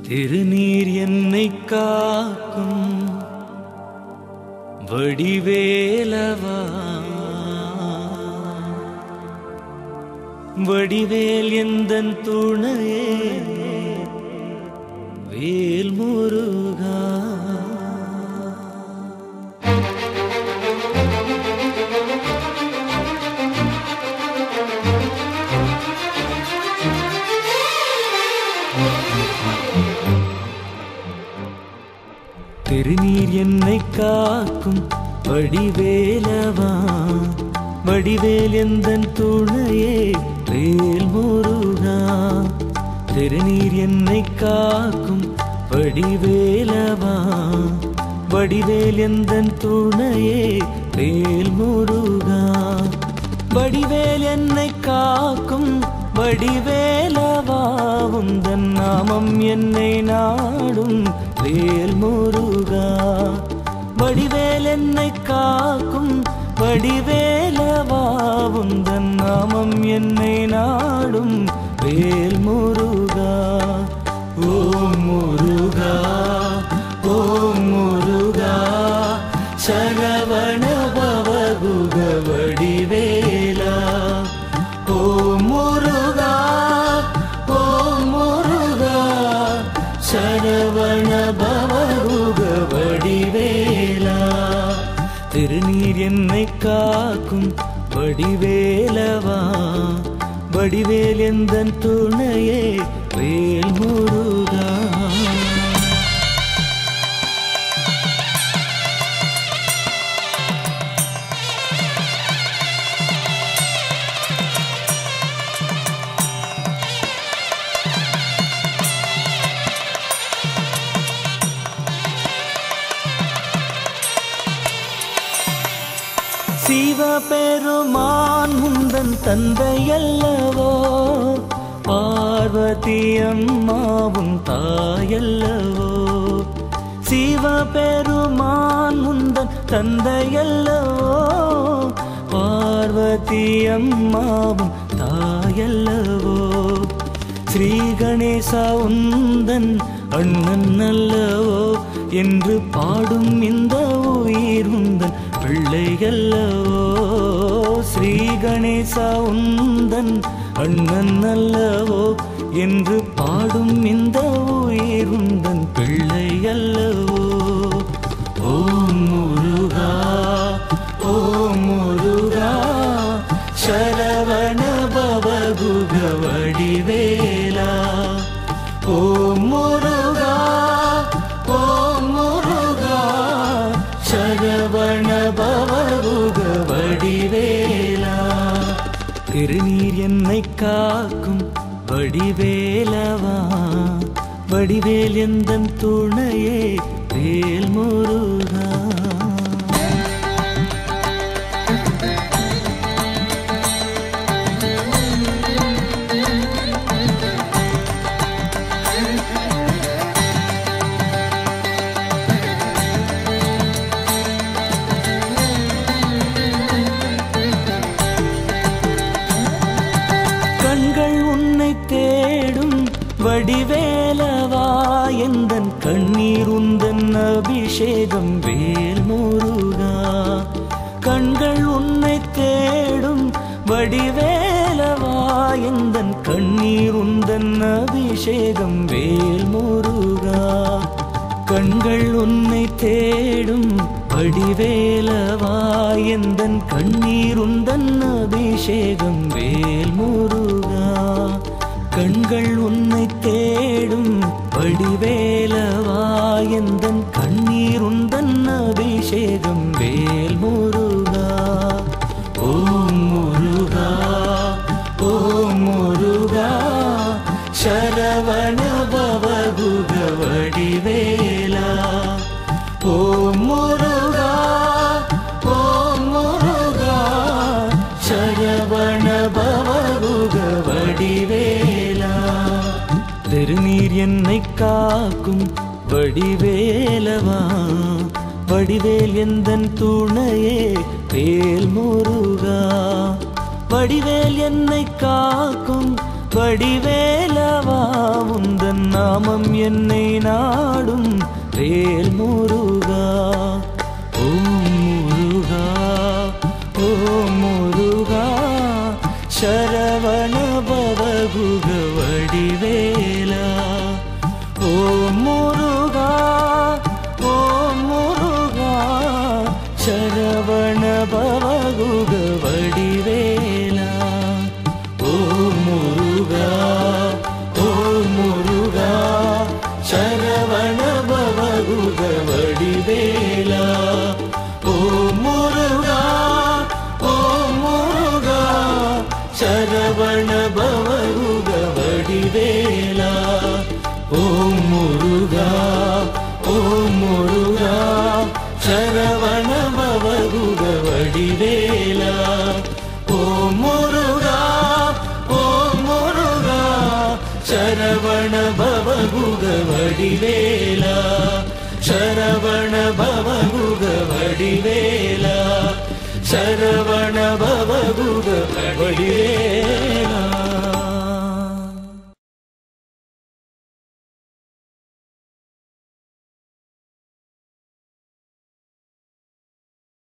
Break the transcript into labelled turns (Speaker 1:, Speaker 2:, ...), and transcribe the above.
Speaker 1: திருநீர் என்னை காக்கும் வடிவேலவா வடிவேல் எந்தன் துணையே வேல் முருகா திருநீர் என்னை காக்கும் வடிவேலவா வடிவேல் எந்தன் துணையே வேல் முருகா திருநீர் என்னை காக்கும் வடிவேலவா வடிவேல் எந்தன் துணையே வேல் முருகா வடிவேல் என்னை காக்கும் வடிவேலவா உந்தன் நாமம் என்னை நாடும் வேல் முருகா வடிவேல் என்னை காக்கும் வடிவேலவா உந்தன் நாமம் என்னை நாடும் வேல் முருகா ஓம் முருகா ஓம் முருகா சரவண பவகுக வடிவேலா ஓம் முருகா ஓம் முருகா சரவண பவகுக வடிவேலா திருநீர் என்னை காக்கும் வடிவேலவா வடிவேல் எந்தன் துணையே வேல் முருகா சிவபெருமான் முந்தன் தந்தையல்லவோ பார்வதி அம்மாவும் தாயல்லவோ சிவபெருமான் முந்தன் தந்தையல்லவோ பார்வதி அம்மாவும் தாயல்லவோ ஸ்ரீ கணேசா உந்தன் அண்ணன் அல்லவோ என்று பாடும் இந்த உயிர் உந்தன் பிள்ளையல்லவோ ஸ்ரீ கணேசா உந்தன் அண்ணன் அல்லவோ என்று பாடும் இந்த உயிர் உந்தன் பிள்ளையல்லவோ ஓம் முருகா ஓம் முருகா சரவண பவகுக வடிவேலா ஓம் முருகா ஓம் முருகா சரவண பவகுக வடிவேலா திருநீர் என்னை காக்கும் வடிவேலவா வடிவேல் எந்தன் துணையே வேல் முருகா கண்கள் உன்னை தேடும் வடிவேலவா எந்தன் கண்ணீர் உந்தன் அபிஷேகம் வேல் முருகா கண்கள் உன்னை தேடும் வடிவேலவா எந்தன் கண்ணீர் உந்தன் அபிஷேகம் வேல் முருகா கண்கள் உன்னை தேடும் வடிவேலவா எந்தன் கண்ணீர் உந்தன் அபிஷேகம் வேல் முருகா கண்கள் உன்னை தேடும் வடிவேலவா எந்தன் கண்ணீர் உந்தன் அபிஷேகம் வேல் முருகா ஓம் முருகா ஓம் முருகா சரவண பவகுக வடிவேலா ஓம் முருகா ஓம் முருகா சரவண பவகுக வடிவேலா திருநீர் என்னை காக்கும் வடிவேலவா வடிவேல் எந்தன் துணையே வேல் முருகா வடிவேல் என்னை காக்கும் வடிவேலவா உந்தன் நாமம் என்னை நாடும் வேல் முருகா ஓம் முருகா ஓம் முருகா சரவண பவகுக வடிவேலா ஓம் முருகா ஓம் முருகா சரவண பவகுக வடிவேலா ஓம் முருகா ஓம் முருகா சரவண பவகுக வடிவேலா ஓம் முருகா ஓம் முருகா சரவண பவகுக வடிவேலா ஓம் முருகா ஓம் முருகா சரவண பவகுக வடிவேலா ஓம் முருகா ஓம் முருகா சரவண பவகுக வடிவேலா சரவண பவகுக வடிவேலா சரவண பவகுக வடிவேலா